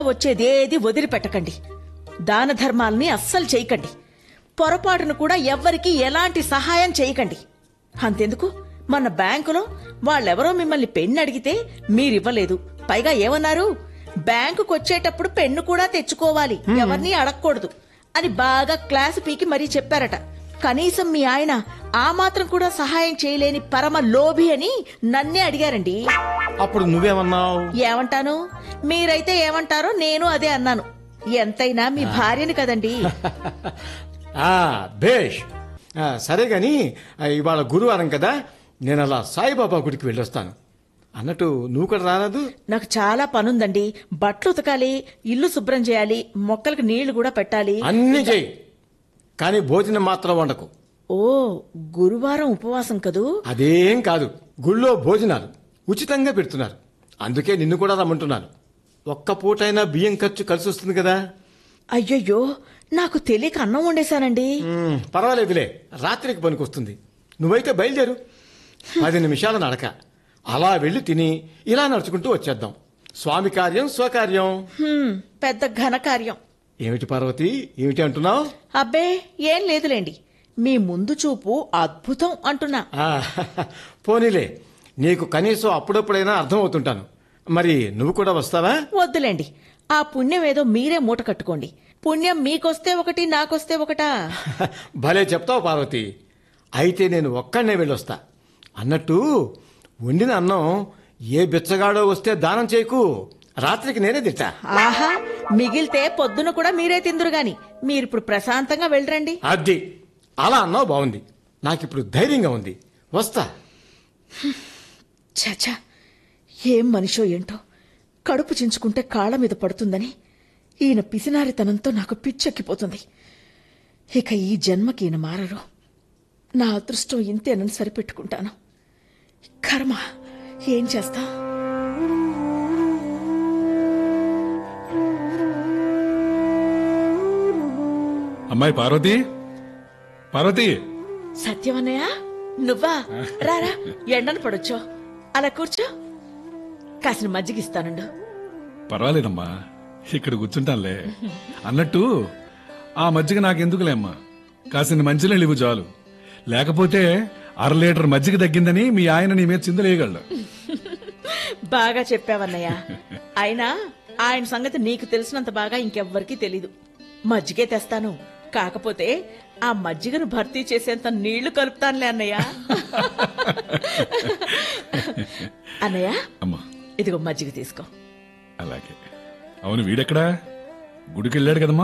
వచ్చేదేది వదిలిపెట్టకండి దాన ధర్మాల్ని అస్సలు చేయకండి పొరపాటును కూడా ఎవ్వరికీ ఎలాంటి సహాయం చేయకండి అంతెందుకు మన బ్యాంకులో వాళ్ళెవరో మిమ్మల్ని పెన్ను అడిగితే మీరివ్వలేదు పైగా ఏమన్నారు బ్యాంకుకు వచ్చేటప్పుడు పెన్ను కూడా తెచ్చుకోవాలి ఎవరిని అడగకూడదు అని బాగా క్లాసు పీకి మరీ చెప్పారట కనీసం మీ ఆయన ఆ మాత్రం కూడా సహాయం చేయలేని పరమ లోభి అని నన్నే అడిగారండి అప్పుడు నువ్వేమన్నావు ఏమంటాను మీరైతే ఏమంటారో నేను అదే అన్నాను ఎంతైనా మీ భార్యని కదండి ఆ భేష్ ఆ, సరే గాని ఆ, ఇవాళ గురువారం కదా నేను అలా సాయిబాబా గుడికి వెళ్ళొస్తాను అన్నట్టు నువ్వు కూడా రారాదు నాకు చాలా పనుందండి బట్టలు ఉతకాలి ఇల్లు శుభ్రం చేయాలి మొక్కలకు నీళ్లు కూడా పెట్టాలి అన్ని చెయ్యి కానీ భోజనం మాత్రం వండకు ఓ గురువారం ఉపవాసం కదూ అదేం కాదు గుళ్ళో భోజనాలు ఉచితంగా పెడుతున్నారు అందుకే నిన్ను కూడా రమ్మంటున్నాను ఒక్క పూటైనా బియ్యం ఖర్చు కలిసి వస్తుంది కదా అయ్యయ్యో నాకు తెలియక అన్నం వండేశానండి మ్మ్, పర్వాలేదులే రాత్రికి పనికొస్తుంది నువ్వైతే బయలుదేరు పది నిమిషాల నడక అలా వెళ్ళి తిని ఇలా నడుచుకుంటూ వచ్చేద్దాం స్వామి కార్యం స్వకార్యం హ్మ్, పెద్ద ఘనకార్యం ఏమిటి పార్వతి ఏమిటి అంటున్నావు అబ్బే ఏం లేదులేండి మీ ముందు చూపు అద్భుతం అంటున్నా ఆ, పోనీలే నీకు కనీసం అప్పుడప్పుడైనా అర్థం అవుతుంటాను మరి నువ్వు కూడా వస్తావా వద్దులేండి ఆ పుణ్యం ఏదో మీరే మూట కట్టుకోండి పుణ్యం మీకొస్తే ఒకటి నాకొస్తే ఒకటా భలే చెప్తావు పార్వతి అయితే నేను ఒక్కడనే వెళ్ళొస్తా అన్నట్టు వండిన అన్నం ఏ బిచ్చగాడో వస్తే దానం చేయకు రాత్రికి నేనే తిట్టా ఆహా మిగిలితే పొద్దున కూడా మీరే తిందురు గాని మీరిప్పుడు ప్రశాంతంగా వెళ్ళరండి అది అలా అన్నావు బాగుంది నాకిప్పుడు ధైర్యంగా ఉంది వస్తా చచా ఏం మనిషో ఏంటో కడుపు చించుకుంటే కాళ్ళ మీద పడుతుందని ఈయన పిసినారితనంతో నాకు పిచ్చెక్కిపోతుంది ఇక ఈ జన్మకి ఈయన మారరు నా అదృష్టం ఇంతేనని సరిపెట్టుకుంటాను కర్మ ఏం చేస్తా అమ్మాయి పార్వతి పార్వతి సత్యమన్నయ్య నువ్వా రారా ఎండను పడొచ్చో అలా కూర్చో కాసిన మజ్జిగిస్తానుండు పర్వాలేదమ్మా ఇక్కడ కూర్చుంటానులే అన్నట్టు ఆ మజ్జిగ నాకెందుకులే అమ్మా కాసిన మంచినీళ్ళు ఇవ్వు చాలు లేకపోతే అర లీటర్ మజ్జిగ తగ్గిందని మీ ఆయన నీ మీద చిందులేయగలడు బాగా చెప్పావన్నయ్య అయినా ఆయన సంగతి నీకు తెలిసినంత బాగా ఇంకెవ్వరికీ తెలీదు మజ్జిగే తెస్తాను కాకపోతే ఆ మజ్జిగను భర్తీ చేసేంత నీళ్లు కలుపుతానులే అన్నయ్య అన్నయ్య అమ్మా ఇదిగో మజ్జిగ తీసుకో అలాగే అవును వీడెక్కడా గుడికి వెళ్ళాడు కదమ్మా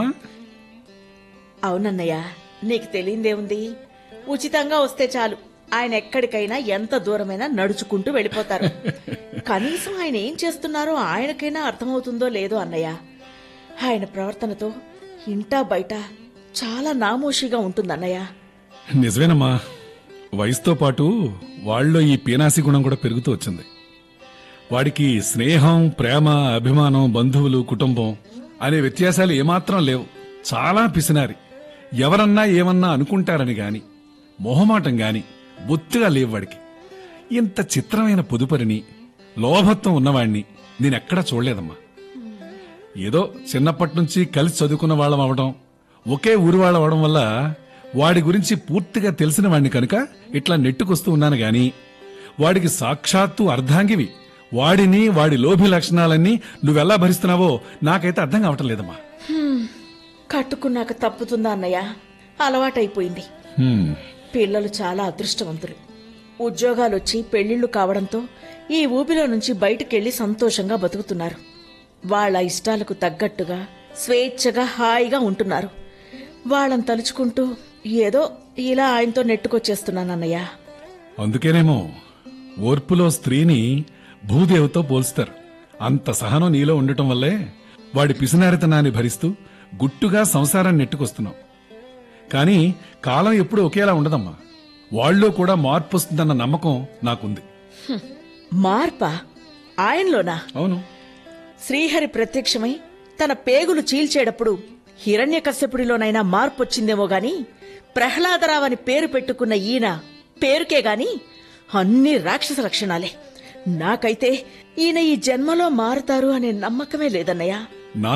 అవునన్నయ్య నీకు తెలియందేముంది ఉచితంగా వస్తే చాలు ఆయన ఎక్కడికైనా ఎంత దూరమైనా నడుచుకుంటూ వెళ్ళిపోతారు కనీసం ఆయన ఏం చేస్తున్నారో ఆయనకైనా అర్థమవుతుందో లేదో అన్నయ్య ఆయన ప్రవర్తనతో ఇంటా బయట చాలా నామోషిగా ఉంటుందన్నయ్య నిజమేనమ్మా వయసుతో పాటు వాళ్ళలో ఈ పీనాసి గుణం కూడా పెరుగుతూ వచ్చింది వాడికి స్నేహం ప్రేమ అభిమానం బంధువులు కుటుంబం అనే వ్యత్యాసాలు ఏమాత్రం లేవు చాలా పిసినారి ఎవరన్నా ఏమన్నా అనుకుంటారని గాని మొహమాటం గాని బొత్తిగా లేవు వాడికి ఇంత చిత్రమైన పొదుపరిని లోభత్వం ఉన్నవాణ్ణి నేనెక్కడా చూడలేదమ్మా ఏదో చిన్నప్పటి నుంచి కలిసి చదువుకున్న వాళ్ళం అవడం ఒకే ఊరి వాళ్ళం అవడం వల్ల వాడి గురించి పూర్తిగా తెలిసిన వాడిని కనుక ఇట్లా నెట్టుకొస్తూ ఉన్నాను గాని వాడికి సాక్షాత్తు అర్ధాంగివి వాడిని వాడి లోభి లక్షణాలన్నీ నువ్వెలా భరిస్తున్నావో నాకైతే అర్థం కావటం లేదమ్మా కట్టుకున్నాక తప్పుతుందా అన్నయ్య అలవాటైపోయింది హ్మ్, పిల్లలు చాలా అదృష్టవంతులు ఉద్యోగాలొచ్చి పెళ్లిళ్లు కావడంతో ఈ ఊబిలో నుంచి బయటకెళ్లి సంతోషంగా బతుకుతున్నారు వాళ్ళ ఇష్టాలకు తగ్గట్టుగా స్వేచ్ఛగా హాయిగా ఉంటున్నారు వాళ్ళని తలుచుకుంటూ ఏదో ఇలా ఆయనతో నెట్టుకొచ్చేస్తున్నానన్నయ్య అందుకేనేమో ఓర్పులో స్త్రీని భూదేవతో పోల్స్తారు అంత సహనం నీలో ఉండటం వల్లే వాడి పిసినారితనాన్ని భరిస్తూ గుట్టుగా సంసారాన్ని నెట్టుకొస్తున్నావు కానీ కాలం ఎప్పుడూ ఒకేలా ఉండదమ్మా వాళ్ళలో కూడా మార్పు వస్తుందన్న నమ్మకం నాకుంది మార్పా ఆయనలోనా అవును శ్రీహరి ప్రత్యక్షమై తన పేగులు చీల్చేటప్పుడు హిరణ్యకశ్యపుడిలోనైనా మార్పొచ్చిందేమో గాని ప్రహ్లాదరావు అని పేరు పెట్టుకున్న ఈయన పేరుకే గాని అన్ని రాక్షస లక్షణాలే నాకైతే ఈయన ఈ జన్మలో మారుతారు అనే నమ్మకమే లేదన్నయ్య